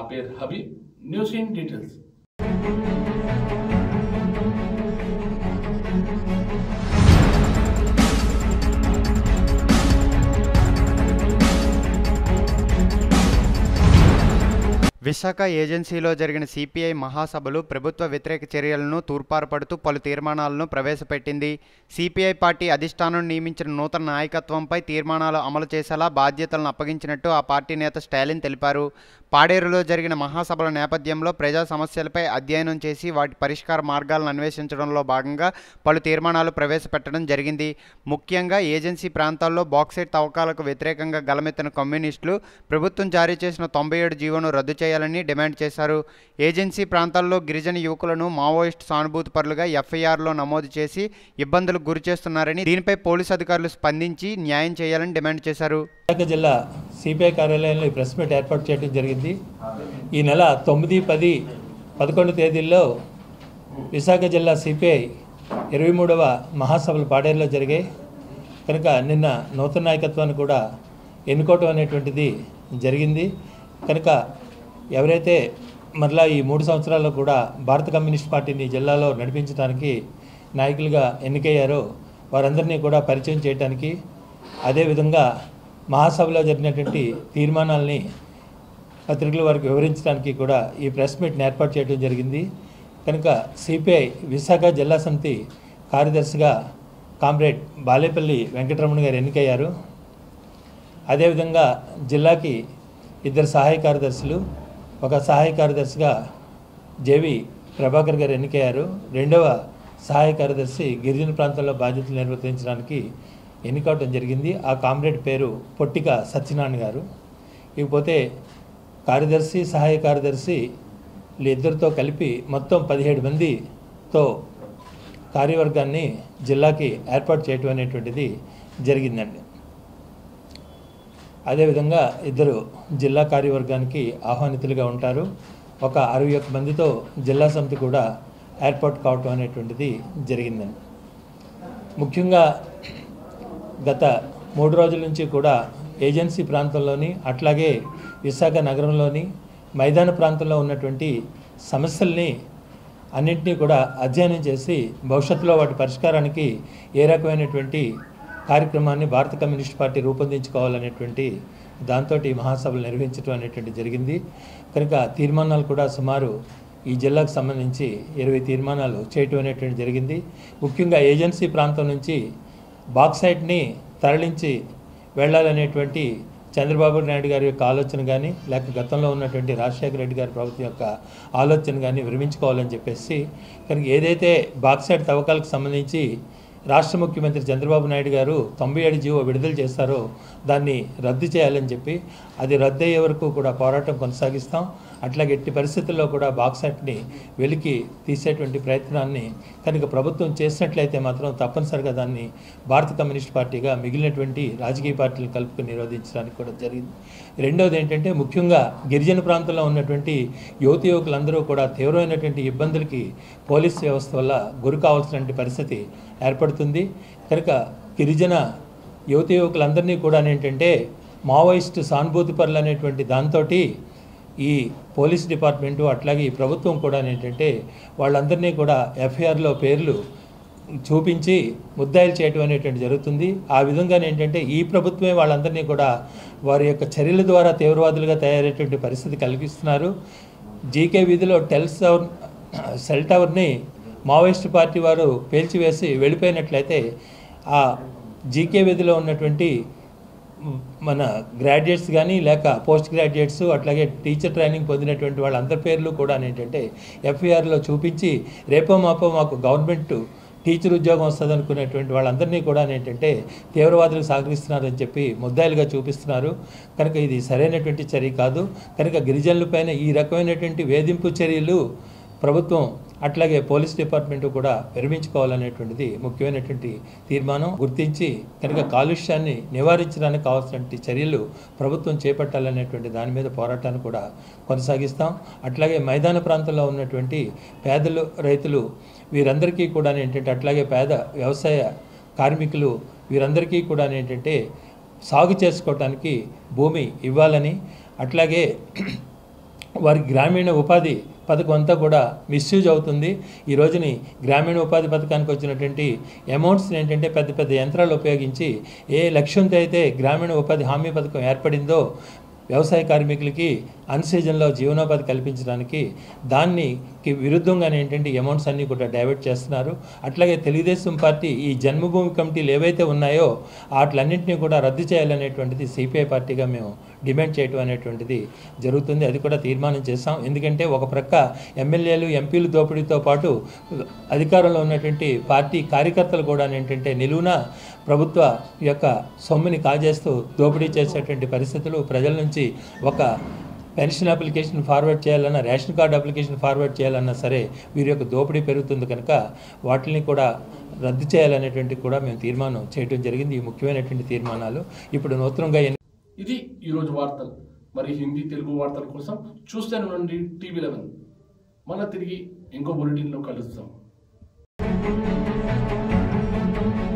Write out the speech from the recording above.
పేరు Habib news in details Visakha ఏజెన్సీలో జరిగిన సిపిఐ మహాసభలు ప్రభుత్వ వ్యతిరేక చర్యలను తూర్పారపడుతూ పలు తీర్మానాలను ప్రవేశపెట్టింది సిపిఐ పార్టీ అధిష్టానం నియమించిన నూతన నాయకత్వంపై తీర్మానాలు అమలు చేసేలా బాధ్యతలను అప్పగించినట్టు ఆ పార్టీ నేత స్టాలిన్ తెలిపారు పాడేరులో జరిగిన మహాసభల నేపథ్యంలో ప్రజా సమస్యలపై అధ్యయనం చేసి వాటి పరిష్కార మార్గాలను అన్వేషించడంలో భాగంగా పలు తీర్మానాలు ప్రవేశపెట్టడం జరిగింది ముఖ్యంగా ఏజెన్సీ ప్రాంతాల్లో బాక్సైట్ తవ్వకాలకు వ్యతిరేకంగా గలమెత్తిన కమ్యూనిస్టులు ప్రభుత్వం జారీ చేసిన తొంభై ఏడు జీవోను రద్దు చేయాలని డిమాండ్ చేశారు ఏజెన్సీ ప్రాంతాల్లో గిరిజన యువకులను మావోయిస్ట్ సానుభూతి పరులుగా ఎఫ్ఐఆర్లో నమోదు చేసి ఇబ్బందులకు గురి చేస్తున్నారని దీనిపై పోలీసు అధికారులు స్పందించి న్యాయం చేయాలని డిమాండ్ చేశారు విశాఖ జిల్లా సిపిఐ కార్యాలయంలో ఈ ప్రెస్ మీట్ ఏర్పాటు చేయడం జరిగింది ఈ నెల తొమ్మిది పది పదకొండు తేదీల్లో విశాఖ జిల్లా సిపిఐ ఇరవై మూడవ మహాసభలు పాడేరులో జరిగాయి కనుక నిన్న నూతన నాయకత్వాన్ని కూడా ఎన్నుకోవటం అనేటువంటిది జరిగింది కనుక ఎవరైతే మరలా ఈ మూడు సంవత్సరాల్లో కూడా భారత కమ్యూనిస్ట్ పార్టీని జిల్లాలో నడిపించడానికి నాయకులుగా ఎన్నికయ్యారో వారందరినీ కూడా పరిచయం చేయడానికి అదేవిధంగా మహాసభలో జరిగినటువంటి తీర్మానాల్ని పత్రికల వారికి వివరించడానికి కూడా ఈ ప్రెస్ మీట్ని ఏర్పాటు చేయడం జరిగింది కనుక సిపిఐ విశాఖ జిల్లా సమితి కార్యదర్శిగా కామ్రేడ్ బాలేపల్లి వెంకటరమణ గారు ఎన్నికయ్యారు అదేవిధంగా జిల్లాకి ఇద్దరు సహాయ కార్యదర్శులు ఒక సహాయ కార్యదర్శిగా జేవి ప్రభాకర్ గారు ఎన్నికయ్యారు రెండవ సహాయ కార్యదర్శి గిరిజన ప్రాంతాల్లో బాధ్యతలు నిర్వర్తించడానికి ఎన్నికవడం జరిగింది ఆ కామ్రేడ్ పేరు పొట్టిక సత్యనారాయణ గారు ఇకపోతే కార్యదర్శి సహాయ కార్యదర్శి వీళ్ళిద్దరితో కలిపి మొత్తం పదిహేడు మందితో కార్యవర్గాన్ని జిల్లాకి ఏర్పాటు చేయటం అనేటువంటిది జరిగిందండి అదేవిధంగా ఇద్దరు జిల్లా కార్యవర్గానికి ఆహ్వానితులుగా ఉంటారు ఒక అరవై ఒక్క మందితో జిల్లా సమితి కూడా ఏర్పాటు కావటం అనేటువంటిది జరిగిందండి ముఖ్యంగా గత మూడు రోజుల నుంచి కూడా ఏజెన్సీ ప్రాంతంలోని అట్లాగే విశాఖ నగరంలోని మైదాన ప్రాంతంలో ఉన్నటువంటి సమస్యల్ని అన్నింటినీ కూడా అధ్యయనం చేసి భవిష్యత్తులో వాటి పరిష్కారానికి ఏ రకమైనటువంటి కార్యక్రమాన్ని భారత కమ్యూనిస్ట్ పార్టీ రూపొందించుకోవాలనేటువంటి దాంతో ఈ మహాసభలు నిర్వహించడం అనేటువంటి జరిగింది కనుక తీర్మానాలు కూడా సుమారు ఈ జిల్లాకు సంబంధించి ఇరవై తీర్మానాలు చేయటం అనేటువంటి జరిగింది ముఖ్యంగా ఏజెన్సీ ప్రాంతం నుంచి బాక్సైట్ని తరలించి వెళ్ళాలనేటువంటి చంద్రబాబు నాయుడు గారి యొక్క ఆలోచన కానీ లేక గతంలో ఉన్నటువంటి రాజశేఖర రెడ్డి గారి ప్రభుత్వం యొక్క ఆలోచన కానీ విరమించుకోవాలని చెప్పేసి కనుక ఏదైతే బాక్సైట్ తవ్వకాలకు సంబంధించి రాష్ట్ర ముఖ్యమంత్రి చంద్రబాబు నాయుడు గారు తొంభై ఏడు జీవో విడుదల చేస్తారో దాన్ని రద్దు చేయాలని చెప్పి అది రద్దు అయ్యే వరకు కూడా పోరాటం కొనసాగిస్తాం అట్లాగే ఎట్టి పరిస్థితుల్లో కూడా బాక్సైట్ని వెలికి తీసేటువంటి ప్రయత్నాన్ని కనుక ప్రభుత్వం చేసినట్లయితే మాత్రం తప్పనిసరిగా దాన్ని భారత కమ్యూనిస్ట్ పార్టీగా మిగిలినటువంటి రాజకీయ పార్టీలను కలుపుకొని నిరోధించడానికి కూడా జరిగింది రెండవది ఏంటంటే ముఖ్యంగా గిరిజన ప్రాంతంలో ఉన్నటువంటి యువతి యువకులందరూ కూడా తీవ్రమైనటువంటి ఇబ్బందులకి పోలీస్ వ్యవస్థ వల్ల గురి కావాల్సినటువంటి పరిస్థితి ఏర్పడుతుంది కనుక గిరిజన యువతి యువకులందరినీ కూడా ఏంటంటే మావోయిస్ట్ సానుభూతి పరులు అనేటువంటి దాంతో ఈ పోలీస్ డిపార్ట్మెంటు అట్లాగే ఈ ప్రభుత్వం కూడా ఏంటంటే వాళ్ళందరినీ కూడా ఎఫ్ఐఆర్లో పేర్లు చూపించి ముద్దాయిలు చేయటం అనేటువంటి జరుగుతుంది ఆ విధంగా ఏంటంటే ఈ ప్రభుత్వమే వాళ్ళందరినీ కూడా వారి యొక్క చర్యల ద్వారా తీవ్రవాదులుగా తయారయ్యేటువంటి పరిస్థితి కలిగిస్తున్నారు జీకే వీధిలో టెల్ టవర్ సెల్ టవర్ని మావోయిస్ట్ పార్టీ వారు పేల్చివేసి వెళ్ళిపోయినట్లయితే ఆ జీకే వీధిలో ఉన్నటువంటి మన గ్రాడ్యుయేట్స్ కానీ లేక పోస్ట్ గ్రాడ్యుయేట్స్ అట్లాగే టీచర్ ట్రైనింగ్ పొందినటువంటి వాళ్ళందరి పేర్లు కూడా ఏంటంటే ఎఫ్ఐఆర్లో చూపించి రేపో మాపో మాకు గవర్నమెంట్ టీచర్ ఉద్యోగం వస్తుంది అనుకునేటువంటి వాళ్ళందరినీ కూడా ఏంటంటే తీవ్రవాదులకు సహకరిస్తున్నారని చెప్పి ముద్దాయిలుగా చూపిస్తున్నారు కనుక ఇది సరైనటువంటి చర్య కాదు కనుక గిరిజనులపైన ఈ రకమైనటువంటి వేధింపు చర్యలు ప్రభుత్వం అట్లాగే పోలీస్ డిపార్ట్మెంట్ కూడా విరమించుకోవాలనేటువంటిది ముఖ్యమైనటువంటి తీర్మానం గుర్తించి కనుక కాలుష్యాన్ని నివారించడానికి కావాల్సినటువంటి చర్యలు ప్రభుత్వం చేపట్టాలనేటువంటి దాని మీద పోరాటాన్ని కూడా కొనసాగిస్తాం అట్లాగే మైదాన ప్రాంతంలో ఉన్నటువంటి పేదలు రైతులు వీరందరికీ కూడా ఏంటంటే అట్లాగే పేద వ్యవసాయ కార్మికులు వీరందరికీ కూడా ఏంటంటే సాగు చేసుకోవటానికి భూమి ఇవ్వాలని అట్లాగే వారి గ్రామీణ ఉపాధి పథకం అంతా కూడా మిస్యూజ్ అవుతుంది ఈ రోజుని గ్రామీణ ఉపాధి పథకానికి వచ్చినటువంటి అమౌంట్స్ని ఏంటంటే పెద్ద పెద్ద యంత్రాలు ఉపయోగించి ఏ లక్ష్యంతో అయితే గ్రామీణ ఉపాధి హామీ పథకం ఏర్పడిందో వ్యవసాయ కార్మికులకి అన్సీజన్లో జీవనోపాధి కల్పించడానికి దానికి విరుద్ధంగానే ఏంటంటే అమౌంట్స్ అన్నీ కూడా డైవర్ట్ చేస్తున్నారు అట్లాగే తెలుగుదేశం పార్టీ ఈ జన్మభూమి కమిటీలు ఏవైతే ఉన్నాయో వాటిలన్నింటినీ కూడా రద్దు చేయాలనేటువంటిది సిపిఐ పార్టీగా మేము డిమాండ్ చేయడం అనేటువంటిది జరుగుతుంది అది కూడా తీర్మానం చేస్తాం ఎందుకంటే ఒక ప్రక్క ఎమ్మెల్యేలు ఎంపీలు దోపిడీతో పాటు అధికారంలో ఉన్నటువంటి పార్టీ కార్యకర్తలు కూడా ఏంటంటే నిలువున ప్రభుత్వ యొక్క సొమ్ముని కాజేస్తూ దోపిడీ చేసేటువంటి పరిస్థితులు ప్రజల నుంచి ఒక పెన్షన్ అప్లికేషన్ ఫార్వర్డ్ చేయాలన్నా రేషన్ కార్డు అప్లికేషన్ ఫార్వర్డ్ చేయాలన్నా సరే వీరి యొక్క దోపిడీ పెరుగుతుంది కనుక వాటిని కూడా రద్దు చేయాలనేటువంటి కూడా మేము తీర్మానం చేయడం జరిగింది ఈ ముఖ్యమైనటువంటి తీర్మానాలు ఇప్పుడు నూతనంగా ఎన్ని ఇది ఈరోజు వార్తలు మరి హిందీ తెలుగు వార్తల కోసం చూస్తూనే ఉండండి టీవీ లెవెన్ మళ్ళీ తిరిగి ఇంకో బులెటిన్లో కలుస్తాం